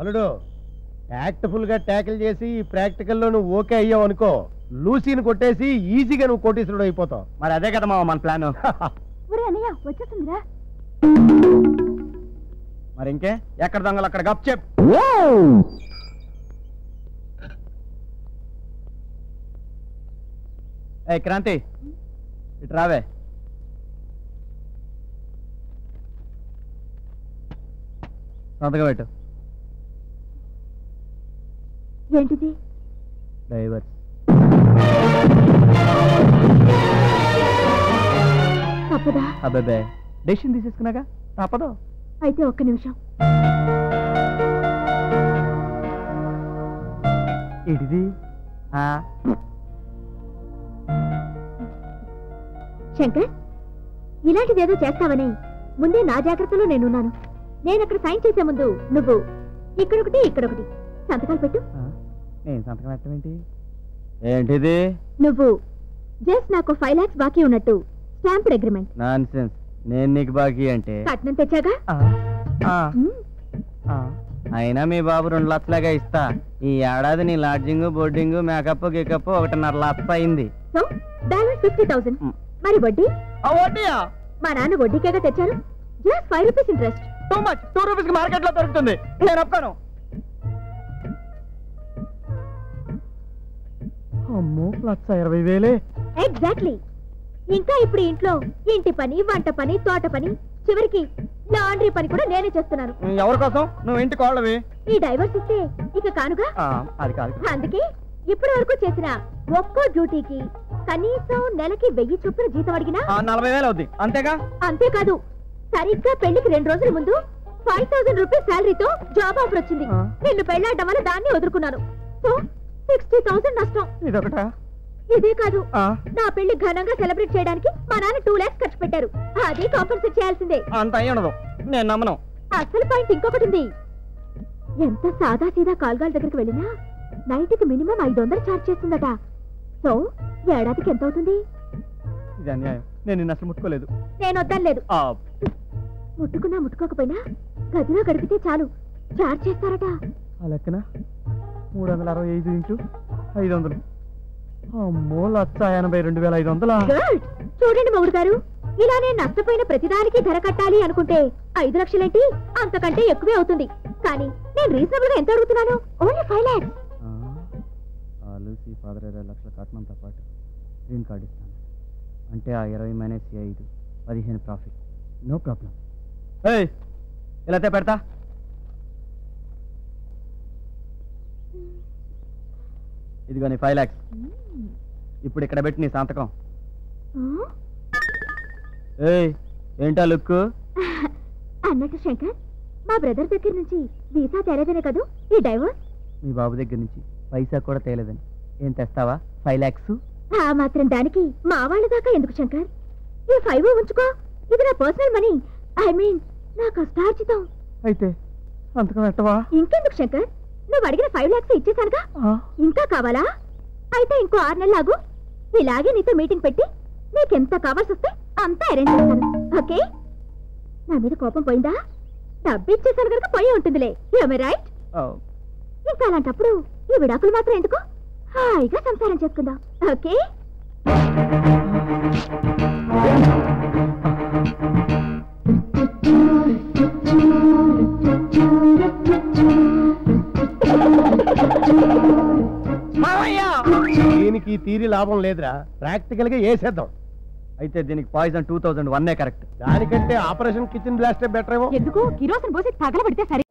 అల్లుడు యాక్ట్ఫుల్ గా ట్యాకిల్ చేసి ఈ ప్రాక్టికల్లో నువ్వు ఓకే అయ్యావు అనుకో లూసీని కొట్టేసి ఈజీగా నువ్వు కోటీశ్వరుడు అయిపోతావు మరి అదే కదా మామ మన ప్లాన్ ఒరే అన్నయ్య వచ్చేస్తుందిరా మరి ఇంకే ఎక్కడ దొంగలు అక్కడ గప్ చెప్ ఏ క్రాంతి ఇటు రావే సంతకం పెట్టు ఏంటిది డైవర్స్ తప్పదా అబ్బాబే డెసిషన్ తీసేసుకున్నాగా తప్పదు అయితే ఒక్క నిమిషం ఏంటిది ఆ, శంకర్ ఇలాంటిదేదో చేస్తావని ముందే నా జాగ్రత్తలో నేనున్నాను నేను అక్కడ సైన్ చేసే ముందు నువ్వు ఇక్కడొకటి ఇక్కడొకటి సంతకాలు పెట్టు ఆ, నేను సంతకం పెట్టడం ఏంటి ఏంటిది నువ్వు జస్ట్ నాకు ఫైవ్ లాక్స్ బాకీ ఉన్నట్టు స్టాంప్డ్ అగ్రిమెంట్ నాన్ సెన్స్ నేను నీకు బాకీ అంటే కట్నం తెచ్చాగా ఆ, ఆ, మ్మ్. ఆ. అయినా మీ బాబు రెండు లక్షలాగా ఇస్తా ఈ ఏడాది నీ లాడ్జింగ్ బోర్డింగ్ మేకప్ గికప్ ఒకటిన్నర లక్ష అయింది సో బ్యాలెన్స్ ఫిఫ్టీ థౌసండ్ మ్. మరి వడ్డీ ఆ వడ్డీయా మా నాన్న వడ్డీకేగా తెచ్చారు just five rupees interest too much two rupees market లో దొరుకుతుంది నేను ఒప్పుకోను అమ్మో లక్ష ఇరవై వేలే ఎగ్జాక్ట్లీ ఇంకా ఇప్పుడు ఇంట్లో ఇంటి పని వంట పని తోట పని చివరికి లాండ్రీ పని కూడా నేనే చేస్తున్నాను ఎవరి కోసం నువ్వు ఇంటి కోళ్ళవి ఈ డైవర్స్ ఇస్తే ఇక కానుగా ఆ, అది కాదు అందుకే ఇప్పటి వరకు చేసిన ఒక్కో డ్యూటీకి కనీసం నెలకి వెయ్యి చొప్పున జీతం అడిగినా ఆ, నలభై వేలు అవుద్ది అంతేగా అంతేకాదు సరిగ్గా పెళ్లికి రెండు రోజుల ముందు ఫైవ్ థౌసండ్ రూపీస్ శాలరీతో జాబ్ ఆఫర్ వచ్చింది ఆ. నిన్ను పెళ్ళాడడం వల్ల దాన్ని వదులుకున్నాను సో సిక్స్టీ థౌసండ్ నష్టం ఇదొకటా ఇదే కాదు ఆ, నా పెళ్లి ఘనంగా సెలబ్రేట్ చేయడానికి మా నాన్న టూ లాక్స్ ఖర్చు పెట్టారు అది కాంపన్సేట్ చేయాల్సిందే అంత అయ్యి ఉండదు నేను నమ్మను అసలు పాయింట్ ఇంకొకటి ఉంది ఎంత సాదా సీదా కాల్గాల దగ్గరికి వెళ్ళినా నైట్ కి మినిమం ఐదు వందలు ఛార్జ్ చేస్తుందట సో ఏడాదికి ఎంత అవుతుంది ఇది అన్యాయం నేను నిన్ను అసలు ముట్టుకోలేదు నేను వద్దలేదు ఆ, ముట్టుకున్నా ముట్టుకోకపోయినా గదిలో గడిపితే చాలు ఛార్జ్ చేస్తారట ఆ లెక్కన మూడు వందల అరవై ఐదు ఇంటూ ఐదు వందలు అమ్మో లక్ష ఎనభై రెండు వేల ఐదు వందల Good. చూడండి మొగుడు గారు ఇలా నేను నష్టపోయిన ప్రతిదానికి ధర కట్టాలి అనుకుంటే ఐదు లక్షలేంటి అంతకంటే ఎక్కువే అవుతుంది కానీ నేను రీజనబుల్ గా ఎంత అడుగుతున్నాను only five lakhs Lucy father ఇరవై లక్షల కట్నంతో పాటు గ్రీన్ కార్డ్ ఇస్తాను అంటే ఆ ఇరవై మైనస్ ఐదు పదిహేను ప్రాఫిట్ నో ప్రాబ్లం ఏయ్ ఇలా అయితే పెడతా ఇదిగో నీ ఫైవ్ ల్యాక్స్ ఇప్పుడు ఇక్కడ పెట్టి నీ సంతకం ఏయ్ ఏంటా లుక్ అన్నట్టు శంకర్ మా బ్రదర్ దగ్గర నుంచి వీసా తేలేదనే కదూ ఈ డైవర్స్ మీ బాబు దగ్గర నుంచి పైసా కూడా తేలేదని ఏం తెస్తావా ఫైవ్ ల్యాక్స్ ఆ మాత్రం దానికి మా వాళ్ళ దాకా ఎందుకు శంకర్ ఈ ఫైవ్ ఉంచుకో ఇది నా పర్సనల్ మనీ ఐ మీన్ నా కష్టార్జితం అయితే సంతకం పెట్టవా ఇంకెందుకు శంకర్ నువ్వు అడిగిన ఫైవ్ లాక్స్ ఇచ్చేసానుగా ఇంకా కావాలా అయితే ఇంకో ఆరు నెలలు ఆగు ఇలాగే నీతో మీటింగ్ పెట్టి నీకెంత కావాల్సి వస్తే అంతా అరేంజ్ చేస్తాను ఓకే నా మీద కోపం పోయిందా డబ్బు ఇచ్చేసాను కనుక పోయి ఉంటుందిలే రైట్ ఇంకా అలాంటప్పుడు ఈ విడాకులు మాత్రం ఎందుకు హాయిగా సంసారం చేసుకుందాం ఓకే దీనికి ఈ తీరి లాభం లేదురా ప్రాక్టికల్ గా వేసేద్దాం అయితే దీనికి పాయిజన్ టూ థౌజండ్ వన్నే కరెక్ట్ దానికంటే ఆపరేషన్ కిచెన్ బ్లాస్టే బెటర్ ఏమో ఎందుకు కిరోసిన్ పోసి తగలబడితే సరే